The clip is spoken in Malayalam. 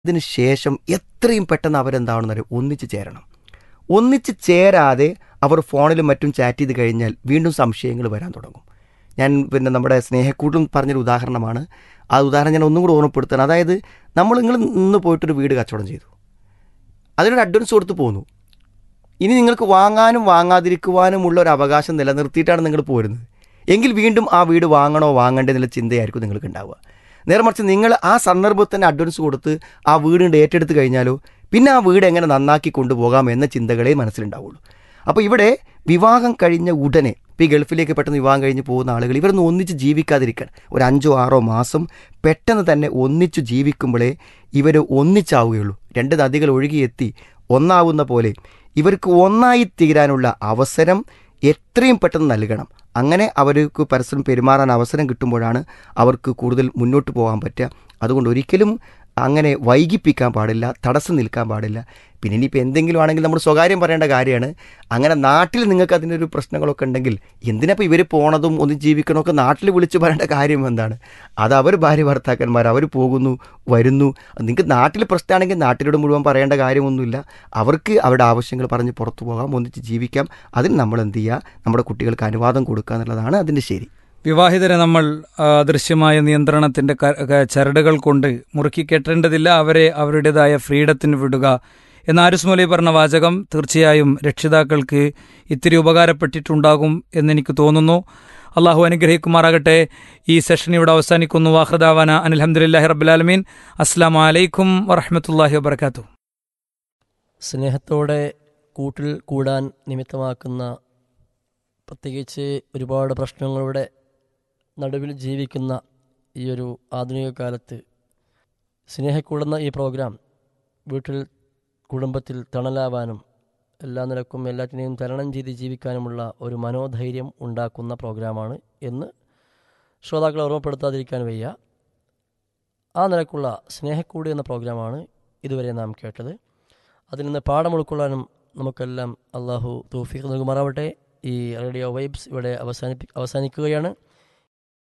ഇതിന് ശേഷം എത്രയും പെട്ടെന്ന് അവരെന്താണെന്നറിയോ ഒന്നിച്ച് ചേരണം ഒന്നിച്ച് ചേരാതെ അവർ ഫോണിലും മറ്റും ചാറ്റ് ചെയ്ത് കഴിഞ്ഞാൽ വീണ്ടും സംശയങ്ങൾ വരാൻ തുടങ്ങും ഞാൻ പിന്നെ നമ്മുടെ സ്നേഹക്കൂട്ടും പറഞ്ഞൊരു ഉദാഹരണമാണ് ആ ഉദാഹരണം ഞാൻ ഒന്നും കൂടി ഓർമ്മപ്പെടുത്തണം അതായത് നമ്മൾ നിങ്ങൾ ഇന്ന് പോയിട്ടൊരു വീട് കച്ചവടം ചെയ്തു അതിനൊരു അഡ്വാൻസ് കൊടുത്ത് പോന്നു ഇനി നിങ്ങൾക്ക് വാങ്ങാനും വാങ്ങാതിരിക്കുവാനുമുള്ള ഒരു അവകാശം നിലനിർത്തിയിട്ടാണ് നിങ്ങൾ പോരുന്നത് എങ്കിൽ വീണ്ടും ആ വീട് വാങ്ങണോ വാങ്ങണ്ടേ എന്നുള്ള ചിന്തയായിരിക്കും നിങ്ങൾക്ക് ഉണ്ടാവുക നേരെ മറിച്ച് നിങ്ങൾ ആ സന്ദർഭത്തിൽ തന്നെ അഡ്വാൻസ് കൊടുത്ത് ആ വീട് കൊണ്ട് ഏറ്റെടുത്ത് കഴിഞ്ഞാലോ പിന്നെ ആ വീട് എങ്ങനെ നന്നാക്കി കൊണ്ടുപോകാം എന്ന ചിന്തകളെ മനസ്സിലുണ്ടാവുള്ളൂ അപ്പോൾ ഇവിടെ വിവാഹം കഴിഞ്ഞ ഉടനെ ഇപ്പോൾ ഈ ഗൾഫിലേക്ക് പെട്ടെന്ന് വിവാഹം കഴിഞ്ഞ് പോകുന്ന ആളുകൾ ഇവരൊന്നും ഒന്നിച്ച് ജീവിക്കാതിരിക്കാൻ ഒരു അഞ്ചോ ആറോ മാസം പെട്ടെന്ന് തന്നെ ഒന്നിച്ചു ജീവിക്കുമ്പോഴേ ഇവർ ഒന്നിച്ചാവുകയുള്ളൂ രണ്ട് നദികൾ ഒഴുകിയെത്തി ഒന്നാവുന്ന പോലെ ഇവർക്ക് ഒന്നായി തീരാനുള്ള അവസരം എത്രയും പെട്ടെന്ന് നൽകണം അങ്ങനെ അവർക്ക് പരസ്പരം പെരുമാറാൻ അവസരം കിട്ടുമ്പോഴാണ് അവർക്ക് കൂടുതൽ മുന്നോട്ട് പോകാൻ പറ്റുക അതുകൊണ്ട് ഒരിക്കലും അങ്ങനെ വൈകിപ്പിക്കാൻ പാടില്ല തടസ്സം നിൽക്കാൻ പാടില്ല പിന്നെ ഇനിയിപ്പോൾ എന്തെങ്കിലും ആണെങ്കിൽ നമ്മൾ സ്വകാര്യം പറയേണ്ട കാര്യമാണ് അങ്ങനെ നാട്ടിൽ നിങ്ങൾക്ക് അതിൻ്റെ ഒരു പ്രശ്നങ്ങളൊക്കെ ഉണ്ടെങ്കിൽ എന്തിനപ്പോൾ ഇവർ പോണതും ഒന്ന് ജീവിക്കണമൊക്കെ നാട്ടിൽ വിളിച്ച് പറയേണ്ട കാര്യം എന്താണ് അത് അവർ ഭാര്യ ഭർത്താക്കന്മാർ അവർ പോകുന്നു വരുന്നു നിങ്ങൾക്ക് നാട്ടിൽ പ്രശ്നമാണെങ്കിൽ നാട്ടിലോട് മുഴുവൻ പറയേണ്ട കാര്യമൊന്നുമില്ല അവർക്ക് അവരുടെ ആവശ്യങ്ങൾ പറഞ്ഞ് പുറത്തു പോകാം ഒന്നിച്ച് ജീവിക്കാം അതിന് നമ്മൾ എന്ത് ചെയ്യുക നമ്മുടെ കുട്ടികൾക്ക് അനുവാദം കൊടുക്കുക എന്നുള്ളതാണ് അതിൻ്റെ ശരി വിവാഹിതരെ നമ്മൾ ആ, ദൃശ്യമായ നിയന്ത്രണത്തിന്റെ ക- ക- ചരടുകൾ കൊണ്ട് മുറുക്കി കെട്ടേണ്ടതില്ല അവരെ അവരുടേതായ ഫ്രീഡത്തിന് വിടുക എന്ന ആരിസ് മൊലി പറഞ്ഞ വാചകം തീർച്ചയായും രക്ഷിതാക്കൾക്ക് ഇത്തിരി ഉപകാരപ്പെട്ടിട്ടുണ്ടാകും എന്നെനിക്ക് തോന്നുന്നു അള്ളാഹു അനുഗ്രഹിക്കുമാറാകട്ടെ ഈ സെഷൻ ഇവിടെ അവസാനിക്കുന്നു വാഹൃദാവാന അനിൽഹമുല്ലാഹി റബ്ബുലാലമീൻ അസ്സാം വലൈക്കും വറഹമത്തല്ലാഹി വബർക്കാത്തു സ്നേഹത്തോടെ കൂട്ടിൽ കൂടാൻ നിമിത്തമാക്കുന്ന പ്രത്യേകിച്ച് ഒരുപാട് പ്രശ്നങ്ങളുടെ നടുവിൽ ജീവിക്കുന്ന ഈ ഒരു ആധുനിക കാലത്ത് സ്നേഹക്കൂടുന്ന ഈ പ്രോഗ്രാം വീട്ടിൽ കുടുംബത്തിൽ തണലാവാനും എല്ലാ നിലക്കും എല്ലാറ്റിനെയും തരണം ചെയ്ത് ജീവിക്കാനുമുള്ള ഒരു മനോധൈര്യം ഉണ്ടാക്കുന്ന പ്രോഗ്രാമാണ് എന്ന് ശ്രോതാക്കളെ ഓർമ്മപ്പെടുത്താതിരിക്കാൻ വയ്യ ആ നിലക്കുള്ള സ്നേഹക്കൂട് എന്ന പ്രോഗ്രാമാണ് ഇതുവരെ നാം കേട്ടത് അതിൽ നിന്ന് പാഠം ഉൾക്കൊള്ളാനും നമുക്കെല്ലാം അള്ളാഹു തൗഫീഖ് നൽകുമാറാവട്ടെ ഈ റേഡിയോ വൈബ്സ് ഇവിടെ അവസാനിപ്പി അവസാനിക്കുകയാണ്